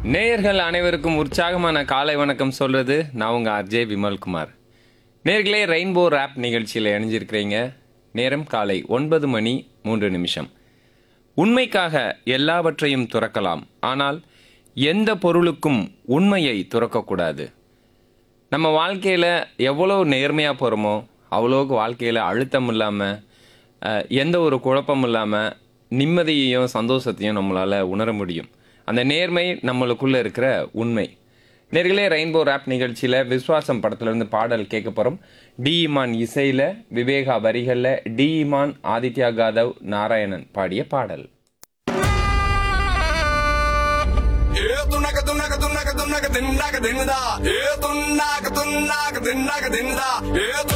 நேயர்கள் அனைவருக்கும் உற்சாகமான காலை வணக்கம் சொல்றது நான் உங்க அர்ஜே விமல்குமார் நேர்களே ரெயின்போ ரேப் நிகழ்ச்சியில் இணைஞ்சிருக்கிறீங்க நேரம் காலை ஒன்பது மணி மூன்று நிமிஷம் உண்மைக்காக எல்லாவற்றையும் துறக்கலாம் ஆனால் எந்த பொருளுக்கும் உண்மையை துறக்கக்கூடாது நம்ம வாழ்க்கையில் எவ்வளோ நேர்மையாக போகிறோமோ அவ்வளோக்கு வாழ்க்கையில் அழுத்தம் இல்லாமல் எந்த ஒரு குழப்பமும் இல்லாமல் நிம்மதியையும் சந்தோஷத்தையும் நம்மளால் உணர முடியும் அந்த நேர்மை நம்மளுக்குள்ளே இருக்கிற உண்மை நேர்களே ரெயின்போ ரேப் நிகழ்ச்சியில் விஸ்வாசம் படத்துலேருந்து பாடல் கேட்க போகிறோம் டி இமான் இசையில் விவேகா வரிகளில் டி இமான் ஆதித்யா காதவ் நாராயணன் பாடிய பாடல் ఏ తున్నక తున్నక తున్నక తున్నక తిన్నక తిన్నదా ఏ తున్నక తున్నక తిన్నక తిన్నదా ఏ